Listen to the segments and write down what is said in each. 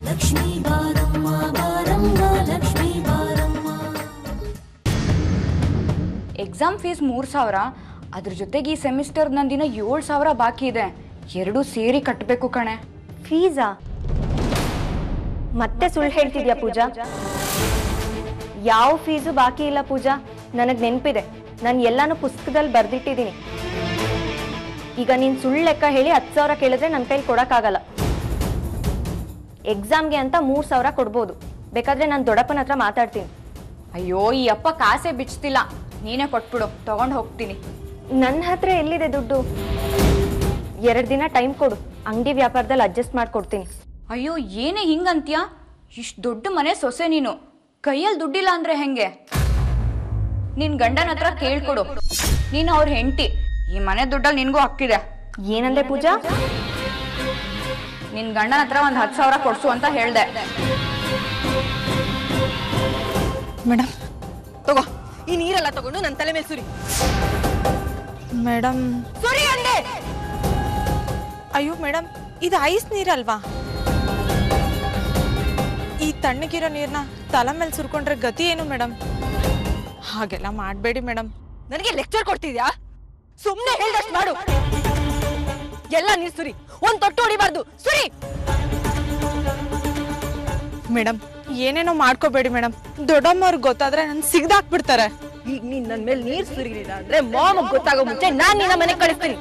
ಲಕ್ಷ್ಮೀ ಬಾರಮ್ಮ ಬಾರಮ್ಮ ಲಕ್ಷ್ಮೀ ಬಾರಮ್ಮ ಎಕ್ಸಾಮ್ ಫೀಸ್ ಮೂರು ಸಾವಿರ ಅದ್ರ ಜೊತೆಗೆ ಈ ಸೆಮಿಸ್ಟರ್ ನಂದಿನ ಏಳು ಸಾವಿರ ಬಾಕಿ ಇದೆ ಎರಡೂ ಸೇರಿ ಕಟ್ಟಬೇಕು ಕಣೆ ಫೀಸಾ ಮತ್ತೆ ಸುಳ್ಳು ಹೇಳ್ತಿದ್ಯಾ ಪೂಜಾ ಯಾವ ಫೀಸು ಬಾಕಿ ಇಲ್ಲ ಪೂಜಾ ನನಗೆ ನೆನಪಿದೆ ನಾನು ಎಲ್ಲಾನು ಪುಸ್ತಕದಲ್ಲಿ ಬರ್ದಿಟ್ಟಿದ್ದೀನಿ ಈಗ ನೀನು ಸುಳ್ಳು ಲೆಕ್ಕ ಹೇಳಿ ಹತ್ತು ಸಾವಿರ ಕೇಳಿದ್ರೆ ನನ್ನ ಕೈಲಿ ಕೊಡೋಕ್ಕಾಗಲ್ಲ ಎಕ್ಸಾಮ್ಗೆ ಅಂತ ಮೂರು ಸಾವಿರ ಕೊಡ್ಬೋದು ಬೇಕಾದ್ರೆ ನಾನು ದೊಡ್ಡಪ್ಪನ ಹತ್ರ ಮಾತಾಡ್ತೀನಿ ಅಯ್ಯೋ ಈ ಅಪ್ಪ ಕಾಸೆ ಬಿಚ್ತಿಲ್ಲ ನೀನೇ ಕೊಟ್ಬಿಡು ತಗೊಂಡು ಹೋಗ್ತೀನಿ ನನ್ನ ಹತ್ರ ಎಲ್ಲಿದೆ ದುಡ್ಡು ಎರಡು ದಿನ ಟೈಮ್ ಕೊಡು ಅಂಗಡಿ ವ್ಯಾಪಾರದಲ್ಲಿ ಅಡ್ಜಸ್ಟ್ ಮಾಡ್ಕೊಡ್ತೀನಿ ಅಯ್ಯೋ ಏನೇ ಹಿಂಗಂತ್ಯ ಇಷ್ಟು ದೊಡ್ಡ ಮನೆ ಸೊಸೆ ನೀನು ಕೈಯಲ್ಲಿ ದುಡ್ಡಿಲ್ಲ ಅಂದ್ರೆ ಹೆಂಗೆ ನಿನ್ ಗಂಡನ ಹತ್ರ ಕೇಳ್ಕೊಡು ನೀನು ಅವ್ರ ಹೆಂಡತಿ ಈ ಮನೆ ದುಡ್ಡಲ್ಲಿ ನಿನ್ಗೂ ಹಕ್ಕಿದೆ ಏನಂದೆ ಪೂಜಾ ನಿನ್ ಗಂಡನ ಹತ್ರ ಒಂದ್ ಹತ್ತು ಸಾವಿರ ಕೊಡ್ಸು ಅಂತ ಹೇಳ್ದೆ ಮೇಡಮ್ ತಗೋ ಈ ನೀರೆಲ್ಲ ತಗೊಂಡು ನನ್ನ ತಲೆ ಮೇಲೆ ಸುರಿ ಮೇಡಮ್ ಸುರಿ ಅಂದೆ ಅಯ್ಯೋ ಮೇಡಮ್ ಇದು ಐಸ್ ನೀರಲ್ವಾ ಈ ತಣ್ಣಗಿರೋ ನೀರ್ನ ತಲೆ ಮೇಲೆ ಸುರ್ಕೊಂಡ್ರೆ ಗತಿ ಏನು ಮೇಡಮ್ ಹಾಗೆಲ್ಲ ಮಾಡಬೇಡಿ ಮೇಡಮ್ ನನಗೆ ಲೆಕ್ಚರ್ ಕೊಡ್ತಿದ್ಯಾ ಸುಮ್ನೆ ಹೇಳ್ದಷ್ಟು ಮಾಡು ಎಲ್ಲ ನೀರ್ ಸುರಿ ಒಂದ್ ತೊಟ್ಟು ಹೊಡಿಬಾರ್ದು ಸುರಿ ಮೇಡಮ್ ಏನೇನೋ ಮಾಡ್ಕೋಬೇಡಿ ಮೇಡಮ್ ದೊಡ್ಡಮ್ಮವ್ರಿಗೆ ಗೊತ್ತಾದ್ರೆ ನನ್ ಸಿಗ್ದಾಕ್ಬಿಡ್ತಾರೆ ಈಗ ನೀನ್ ನನ್ ಮೇಲೆ ನೀರ್ ಸುರಿಲಿಲ್ಲ ಅಂದ್ರೆ ಮಾಮಗ್ ಗೊತ್ತಾಗೋ ಮುಂಚೆ ನಾನ್ ನಿನ್ನ ಮನೆಗ್ ಕಳಿಸ್ತೀನಿ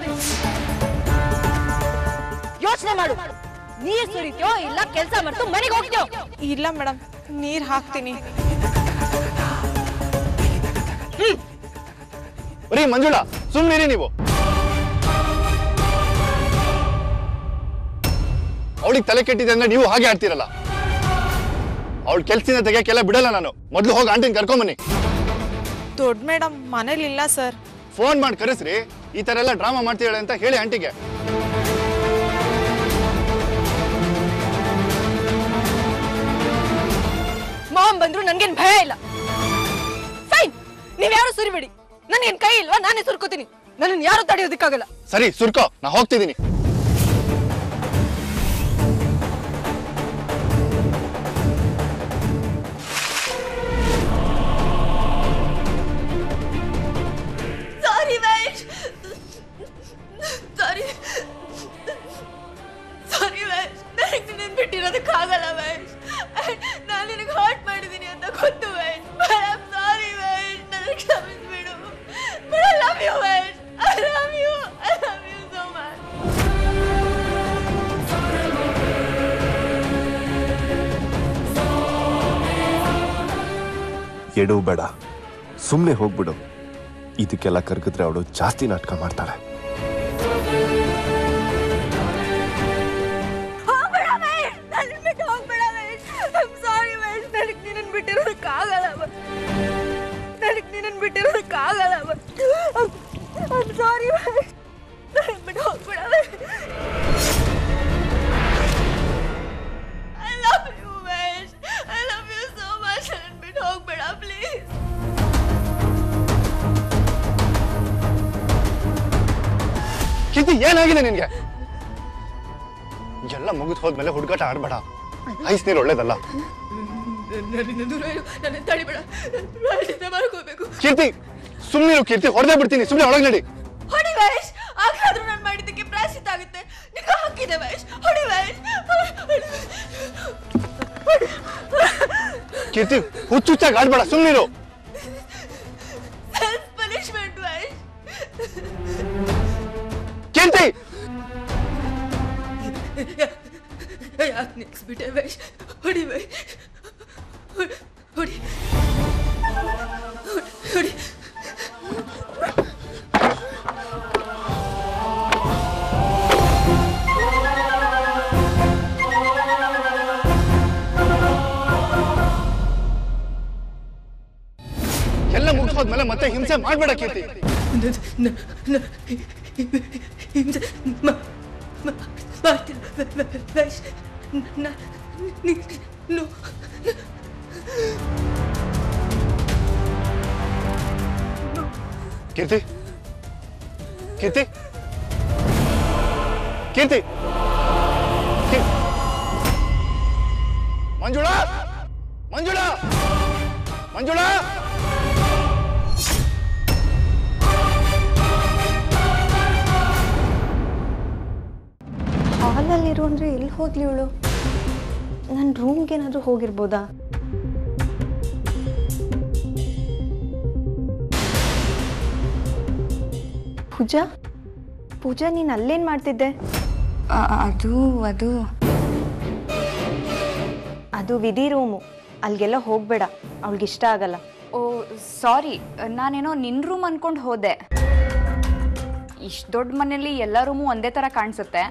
ಯೋಚನೆ ಮಾಡು ನೀರ್ ಸುರಿತ್ಯೋ ಇಲ್ಲ ಕೆಲ್ಸ ಮಾಡ್ತು ಮನೆಗೆ ಹೋಗ್ತೀಯೋ ಇಲ್ಲ ಮೇಡಮ್ ನೀರ್ ಹಾಕ್ತೀನಿ ರೀ ಮಂಜುಳಾ ಸುಮ್ಮನಿರಿ ನೀವು ಅವಳಿಗೆ ತಲೆ ಕೆಟ್ಟಿದೆ ಅಂದ್ರೆ ನೀವು ಹಾಗೆ ಆಡ್ತಿರಲ್ಲ ಅವಳ ಕೆಲ್ಸದಿಂದ ತೆಗಿಯಕ್ಕೆಲ್ಲ ಬಿಡಲ್ಲ ನಾನು ಮೊದ್ಲು ಹೋಗಿ ಆಂಟಿನ ಕರ್ಕೊಂಬನ್ನಿ ದೊಡ್ಡ ಮೇಡಮ್ ಮನೇಲಿ ಇಲ್ಲ ಸರ್ ಫೋನ್ ಮಾಡಿ ಕರೆಸ್ರಿ ಈ ತರ ಎಲ್ಲ ಡ್ರಾಮಾ ಮಾಡ್ತಿದ್ದಾಳೆ ಅಂತ ಹೇಳಿ ಆಂಟಿಗೆ ಮಾಮ್ ಬಂದ್ರು ನನ್ಗೇನ್ ಭಯ ಇಲ್ಲ ಫೈನ್ ನೀವ್ ಯಾರು ಸುರಿಬೇಡಿ ನನ್ಗೇನ್ ಕೈ ಇಲ್ವಾ ನಾನೇ ಸುರ್ಕೋತೀನಿ ನನ್ನ ಯಾರು ತಡೆಯೋದಕ್ಕಾಗಲ್ಲ ಸರಿ ಸುರ್ಕೋ ನಾ ಹೋಗ್ತಿದ್ದೀನಿ ಸಾರಿ ವೈಶ್ ಸಾರಿ ಸಾರಿ ವೈಶ್ ನನಗೆ ನಿನ್ನ ಬಿಟ್ಟಿರೋದಕ್ಕಾಗಲ್ಲ ವೈಶ್ ನಾನು ನಿನಗೆ ಹಾರ್ಟ್ ಮಾಡಿದ್ದೀನಿ ಅಂತ ಗೊತ್ತು ವೈಶ್ ಬಟ್ ಐ ಸಾರಿ ವೈಶ್ ನನಗೆ ಕ್ಷಮಿಸ್ಬಿಡು but I love you Vaish I love you I love you so much ಎಡು ಬೇಡ ಸುಮ್ಮನೆ ಹೋಗ್ಬಿಡು ಇದಕ್ಕೆಲ್ಲ ಕರ್ಗಿದ್ರೆ ಅವಳು ಜಾಸ್ತಿ ನಾಟಕ ಮಾಡ್ತಾಳೆ ಹೋಗ್ಬೇಡ ವೈಶ್ ನನ್ನ ಬಿಟ್ಟು ಹೋಗ್ಬೇಡ ವೈಶ್ ಐ ಸಾರಿ ವೈಶ್ ನನಗೆ ನಿನ್ನನ್ನು ಬಿಟ್ಟಿರೋದಕ್ಕಾಗಲ್ಲ ನನಗೆ ನಿನ್ನನ್ನು ಬಿಟ್ಟಿರೋದಕ್ಕಾಗಲ್ಲ ಐ ಸಾರಿ ವೈಶ್ ನನಗೆ ಬಿಟ್ಟು ಹೋಗ್ಬೇಡ Vaish I love you Vaish I love you so much ನನ್ನ ಬಿಟ್ಟು ಹೋಗ್ಬೇಡ ಪ್ಲೀಸ್ ಕೀರ್ತಿ ಏನಾಗಿದೆ ನಿನ್ಗೆ ಎಲ್ಲ ಮುಗಿದು ಹೋದ್ಮೇಲೆ ಹುಡುಗಾಟ ಆಡ್ಬೇಡ ಐಸ್ ನೀರು ಒಳ್ಳೇದಲ್ಲ ನನ್ನಿಂದ ದೂರ ಇರು ನನ್ನ ತಡಿಬೇಡ ರಾಜಿತ ಮಾಡ್ಕೋಬೇಕು ಕೀರ್ತಿ ಸುಮ್ಮನೆ ಕೀರ್ತಿ ಹೊಡೆದೇ ಬಿಡ್ತೀನಿ ಸುಮ್ಮನೆ ಒಳಗೆ ನಡಿ ಹೊಡಿ ವಯಸ್ ಆಗ್ಲಾದ್ರೂ ನಾನು ಮಾಡಿದ್ದಕ್ಕೆ ಪ್ರಾಯಶ್ಚಿತ್ತ ಆಗುತ್ತೆ ನಿಗ ಹಾಕಿದೆ ವಯಸ್ ಹೊಡಿ ವಯಸ್ ಕೀರ್ತಿ ಹುಚ್ಚುಚ್ಚಾಗಿ ಆಡ್ಬೇಡ ಸುಮ್ಮನಿರು ಸೆಲ್ಫ್ ಪನಿಷ್ಮೆಂಟ್ ವಯಸ್ ಕೀರ್ತಿ ಯಾಕೆ ನಿಲ್ಸ್ಬಿಟ್ಟೆ ವಯಸ್ ಹೊಡಿ ವಯಸ್ ಹೊಡಿ ಹೊಡಿ ಎಲ್ಲ ಮುಗಿದು ಹೋದ್ಮೇಲೆ ಮತ್ತೆ ಹಿಂಸೆ ಮಾಡ್ಬೇಡ ಕೀರ್ತಿ ಕೀರ್ತಿ ಕೀರ್ತಿ ಕೀರ್ತಿ ಕೀ- ಮಂಜುಳಾ ಮಂಜುಳಾ ಮಂಜುಳಾ ಹಾಲಲ್ಲಿರು ಅಂದರೆ ಎಲ್ಲಿ ಹೋದ್ಲಿ ಇವಳು ನನ್ನ ರೂಮ್ಗೆ ಏನಾದರೂ ಹೋಗಿರ್ಬೋದಾ ಪೂಜಾ ಪೂಜಾ ನೀನು ಅಲ್ಲೇನು ಮಾಡ್ತಿದ್ದೆ ಅದು ಅದು ಅದು ವಿಧಿ ರೂಮು ಅಲ್ಲಿಗೆಲ್ಲ ಹೋಗಬೇಡ ಅವಳಿಗಿಷ್ಟ ಆಗಲ್ಲ ಓ ಸಾರಿ ನಾನೇನೋ ನಿನ್ನ ರೂಮ್ ಅನ್ಕೊಂಡು ಹೋದೆ ಇಷ್ಟು ದೊಡ್ಡ ಮನೇಲಿ ಎಲ್ಲ ರೂಮು ಒಂದೇ ಥರ ಕಾಣಿಸುತ್ತೆ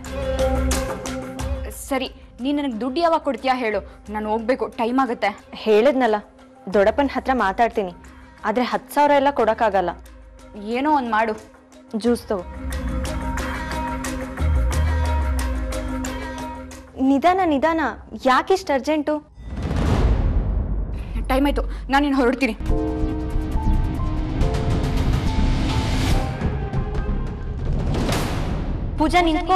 ಸರಿ ನೀನು ನನಗೆ ದುಡ್ಡು ಯಾವಾಗ ಕೊಡ್ತೀಯಾ ಹೇಳು ನಾನು ಹೋಗ್ಬೇಕು ಟೈಮ್ ಆಗುತ್ತೆ ಹೇಳಿದ್ನಲ್ಲ ದೊಡ್ಡಪ್ಪನ ಹತ್ರ ಮಾತಾಡ್ತೀನಿ ಆದರೆ ಹತ್ತು ಸಾವಿರ ಎಲ್ಲ ಕೊಡೋಕ್ಕಾಗಲ್ಲ ಏನೋ ಒಂದು ಮಾಡು ಜ್ಯೂಸ್ ತಗೋ ನಿಧಾನ ನಿಧಾನ ಯಾಕಿಷ್ಟು ಅರ್ಜೆಂಟು ಟೈಮ್ ಆಯಿತು ನಾನು ಇನ್ನು ಹೊರಡ್ತೀನಿ ಪೂಜಾ ನಿಂತ್ಕೋ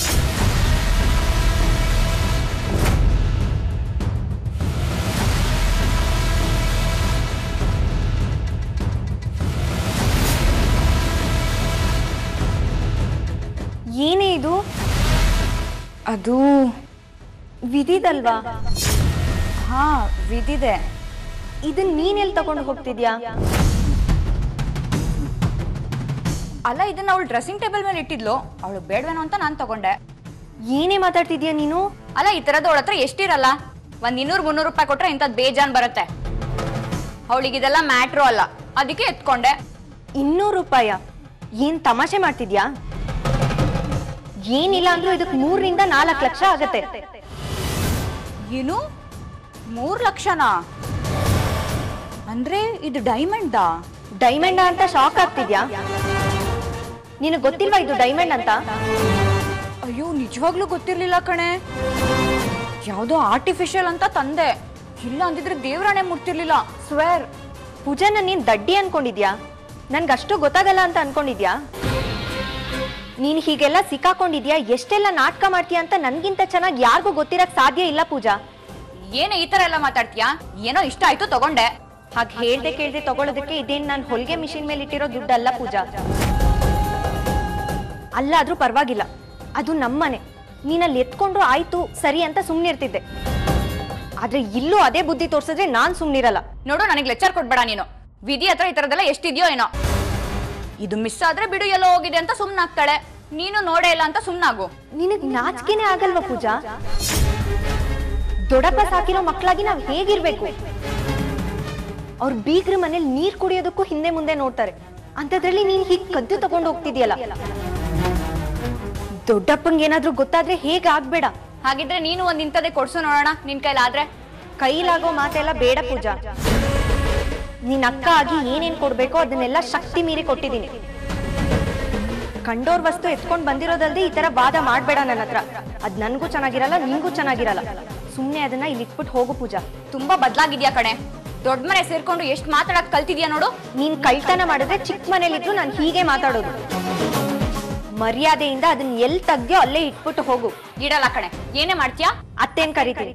ಏನೇ ಇದು ಅದು ವಿಧಿದಲ್ವಾ ಹಾಂ ವಿಧಿದೆ ಇದನ್ನ ನೀನೆಲ್ಲಿ ತಗೊಂಡು ಹೋಗ್ತಿದ್ಯಾ ಅಲ್ಲ ಇದನ್ನ ಅವಳು ಡ್ರೆಸ್ಸಿಂಗ್ ಟೇಬಲ್ ಮೇಲೆ ಇಟ್ಟಿದ್ಲು ಅವಳು ಬೇಡವೇನೋ ಅಂತ ನಾನು ತಗೊಂಡೆ ಏನೇ ಮಾತಾಡ್ತಿದ್ಯಾ ನೀನು ಅಲ್ಲ ಈ ಥರದ್ದು ಅವಳ ಹತ್ರ ಎಷ್ಟಿರಲ್ಲ ಒಂದು ಇನ್ನೂರು ಮುನ್ನೂರು ರೂಪಾಯಿ ಕೊಟ್ರೆ ಇಂಥದ್ದು ಬೇಜಾನ್ ಬರುತ್ತೆ ಅವಳಿಗೆ ಇದೆಲ್ಲ ಮ್ಯಾಟ್ರು ಅಲ್ಲ ಅದಕ್ಕೆ ಎತ್ಕೊಂಡೆ ಇನ್ನೂರು ರೂಪಾಯ ಏನ್ ತಮಾಷೆ ಮಾಡ್ತಿದ್ಯಾ ಏನಿಲ್ಲ ಅಂದ್ರೂ ಇದಕ್ಕೆ ಮೂರರಿಂದ ನಾಲ್ಕು ಲಕ್ಷ ಆಗತ್ತೆ ಏನು ಮೂರು ಲಕ್ಷನಾ ಅಂದ್ರೆ ಇದು ಡೈಮಂಡಾ ಡೈಮಂಡ್ ಅಂತ ಶಾಕ್ ಆಗ್ತಿದ್ಯಾ ನಿನಗೆ ಗೊತ್ತಿಲ್ವಾ ಇದು ಡೈಮಂಡ್ ಅಂತ ಅಯ್ಯೋ ನಿಜವಾಗ್ಲೂ ಗೊತ್ತಿರ್ಲಿಲ್ಲ ಕಣೆ ಯಾವುದೋ ಆರ್ಟಿಫಿಷಿಯಲ್ ಅಂತ ತಂದೆ ಇಲ್ಲ ಅಂದಿದ್ರೆ ದೇವ್ರಾಣೆ ಮುಟ್ತಿರ್ಲಿಲ್ಲ ಸ್ವೇರ್ ಪೂಜಾನ ನೀನ್ ದಡ್ಡಿ ಅನ್ಕೊಂಡಿದ್ಯಾ ನನ್ಗೆ ಅಷ್ಟು ಗೊತ್ತಾಗಲ್ಲ ಅಂತ ಅನ್ಕೊಂಡಿದ್ಯಾ ನೀನ್ ಹೀಗೆಲ್ಲ ಸಿಕ್ಕಾಕೊಂಡಿದ್ಯಾ ಎಷ್ಟೆಲ್ಲ ನಾಟಕ ಮಾಡ್ತೀಯ ಅಂತ ನನ್ಗಿಂತ ಚೆನ್ನಾಗಿ ಯಾರಿಗೂ ಗೊತ್ತಿರಕ್ ಸಾಧ್ಯ ಇಲ್ಲ ಪೂಜಾ ಏನು ಈ ತರ ಎಲ್ಲ ಮಾತಾಡ್ತೀಯಾ ಏನೋ ಇಷ್ಟ ಆಯ್ತು ತಗೊಂಡೆ ಹಾಗೆ ಹೇಳ್ದೆ ಕೇಳ್ದೆ ತಗೊಳ್ಳೋದಕ್ಕೆ ಇದೇನ್ ನಾನು ಹೊಲಿಗೆ ಮಿಷಿನ್ ಮೇಲೆ ಇಟ್ಟಿರೋ ದುಡ್ಡಲ್ಲ ಪೂಜಾ ಅಲ್ಲಾದ್ರೂ ಪರವಾಗಿಲ್ಲ ಅದು ನಮ್ಮನೆ ನೀನಲ್ಲಿ ಎತ್ಕೊಂಡ್ರು ಆಯ್ತು ಸರಿ ಅಂತ ಸುಮ್ನಿರ್ತಿದ್ದೆ ಆದ್ರೆ ಇಲ್ಲೂ ಅದೇ ಬುದ್ಧಿ ತೋರ್ಸಿದ್ರೆ ನಾನ್ ಸುಮ್ನಿರಲ್ಲ ನೋಡು ನನಗೆ ಲೆಕ್ಚರ್ ಕೊಡ್ಬೇಡ ನೀನು ವಿಧಿ ಹತ್ರ ಈ ತರದೆಲ್ಲ ಎಷ್ಟಿದ್ಯೋ ಏನೋ ಇದು ಮಿಸ್ ಆದ್ರೆ ಬಿಡು ಎಲ್ಲೋ ಹೋಗಿದೆ ಅಂತ ಸುಮ್ನಾಗ್ತಾಳೆ ನೀನು ನೋಡೇ ಇಲ್ಲ ಅಂತ ಸುಮ್ನಾಗು ನಿನಗ್ ನಾಚಿಕೆನೆ ಆಗಲ್ವಾ ಪೂಜಾ ದೊಡ್ಡಪ್ಪ ಸಾಕಿರೋ ಮಕ್ಕಳಾಗಿ ನಾವ್ ಹೇಗಿರ್ಬೇಕು ಅವ್ರ ಬೀಗ್ರ ಮನೇಲಿ ನೀರ್ ಕುಡಿಯೋದಕ್ಕೂ ಹಿಂದೆ ಮುಂದೆ ನೋಡ್ತಾರೆ ಅಂತದ್ರಲ್ಲಿ ನೀನ್ ಹೀಗ್ ಕದ್ದು ತಗೊಂಡು ಹೋಗ್ತಿದ್ಯಲ್ಲ ದೊಡ್ಡಪ್ಪಂಗೆ ಏನಾದ್ರೂ ಗೊತ್ತಾದ್ರೆ ಹೇಗ್ ಆಗ್ಬೇಡ ಹಾಗಿದ್ರೆ ನೀನು ಒಂದ್ ಇಂಥದೇ ಕೊಡ್ಸು ನೋಡೋಣ ನಿನ್ ಕೈಲಾದ್ರೆ ಕೈಲಾಗೋ ಮಾತೆಲ್ಲ ಬೇಡ ಪೂಜಾ ನಿನ್ ಅಕ್ಕ ಆಗಿ ಏನೇನ್ ಕೊಡ್ಬೇಕೋ ಅದನ್ನೆಲ್ಲ ಶಕ್ತಿ ಮೀರಿ ಕೊಟ್ಟಿದ್ದೀನಿ ಕಂಡೋರ್ ವಸ್ತು ಎತ್ಕೊಂಡ್ ಬಂದಿರೋದಲ್ದೆ ಈ ತರ ವಾದ ಮಾಡ್ಬೇಡ ನನ್ನ ಹತ್ರ ಅದ್ ನನ್ಗೂ ಚೆನ್ನಾಗಿರಲ್ಲ ನಿಂಗೂ ಚೆನ್ನಾಗಿರಲ್ಲ ಸುಮ್ನೆ ಅದನ್ನ ಇಲ್ಲಿ ಇಟ್ಬಿಟ್ಟು ಹೋಗು ಪೂಜಾ ತುಂಬಾ ಬದ್ಲಾಗಿದ್ಯಾ ಕಣೆ ದೊಡ್ಡ ಮನೆ ಸೇರ್ಕೊಂಡು ಎಷ್ಟ್ ಮಾತಾಡಕ್ ಕಲ್ತಿದ್ಯಾ ನೋಡು ನೀನ್ ಕಳ್ತನ ಮಾಡಿದ್ರೆ ಚಿಕ್ಕ ಮನೇಲಿದ್ರು ನಾನು ಹೀಗೆ ಮಾತಾಡೋದು ಮರ್ಯಾದೆಯಿಂದ ಅದನ್ನ ಎಲ್ ತೆಗ್ದ್ಯೋ ಅಲ್ಲೇ ಇಟ್ಬಿಟ್ಟು ಹೋಗು ಇಡಲ್ಲ ಕಣೆ ಏನೇ ಮಾಡ್ತೀಯಾ ಅತ್ತೇನ್ ಕರಿತೀನಿ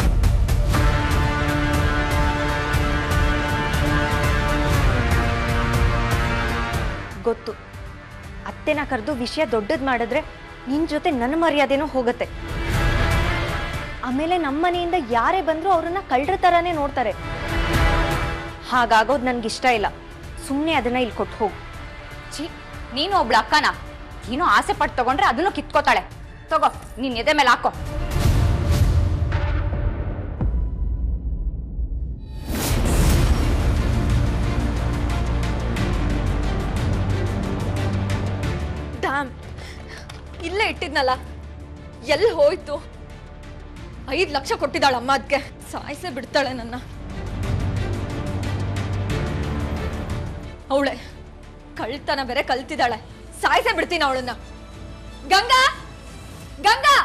ಗೊತ್ತು ಅತ್ತೆನ ಕರೆದು ವಿಷಯ ದೊಡ್ಡದ್ ಮಾಡಿದ್ರೆ ನಿನ್ ಜೊತೆ ನನ್ನ ಮರ್ಯಾದೆನೂ ಹೋಗುತ್ತೆ ಆಮೇಲೆ ನಮ್ಮ ಮನೆಯಿಂದ ಯಾರೇ ಬಂದ್ರು ಅವ್ರನ್ನ ಕಳ್ರ ತರಾನೇ ನೋಡ್ತಾರೆ ಹಾಗಾಗೋದು ನನ್ಗಿಷ್ಟ ಇಲ್ಲ ಸುಮ್ಮನೆ ಅದನ್ನ ಇಲ್ಲಿ ಕೊಟ್ಟು ಹೋಗು ಛೀ ನೀನು ಒಬ್ಳು ಅಕ್ಕನ ಏನೋ ಆಸೆ ಪಟ್ಟು ತಗೊಂಡ್ರೆ ಅದನ್ನು ಕಿತ್ಕೋತಾಳೆ ತಗೋ ನೀನ್ ಎದೆ ಮೇಲೆ ಹಾಕೋ ಡ್ಯಾಮ್ ಇಲ್ಲೇ ಇಟ್ಟಿದ್ನಲ್ಲ ಎಲ್ಲಿ ಹೋಯ್ತು ಐದು ಲಕ್ಷ ಕೊಟ್ಟಿದ್ದಾಳ ಅಮ್ಮ ಅದಕ್ಕೆ ಸಾಯಿಸೇ ಬಿಡ್ತಾಳೆ ನನ್ನ ಅವಳೆ ಕಳ್ತನ ಬೇರೆ ಕಲ್ತಿದ್ದಾಳೆ ಸಾಯಿಸೇ ಬಿಡ್ತೀನಿ ಅವಳನ್ನ ಗಂಗಾ ಗಂಗಾ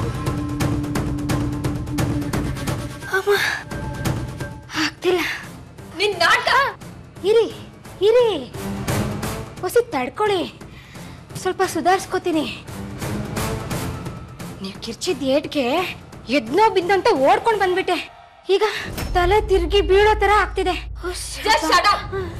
ಆಗ್ತಿಲ್ಲ ನಿನ್ ನಾಟ ಇರಿ ಇರಿ ಹೊಸಿ ತಡ್ಕೊಳ್ಳಿ ಸ್ವಲ್ಪ ಸುಧಾರಿಸ್ಕೋತೀನಿ ನೀವು ಕಿರ್ಚಿದ ಏಟ್ಗೆ ಎದ್ನೋ ಬಿದ್ದಂತ ಓಡ್ಕೊಂಡು ಬಂದ್ಬಿಟ್ಟೆ ಈಗ ತಲೆ ತಿರುಗಿ ಬೀಳೋ ತರ ಆಗ್ತಿದೆ Just shut up.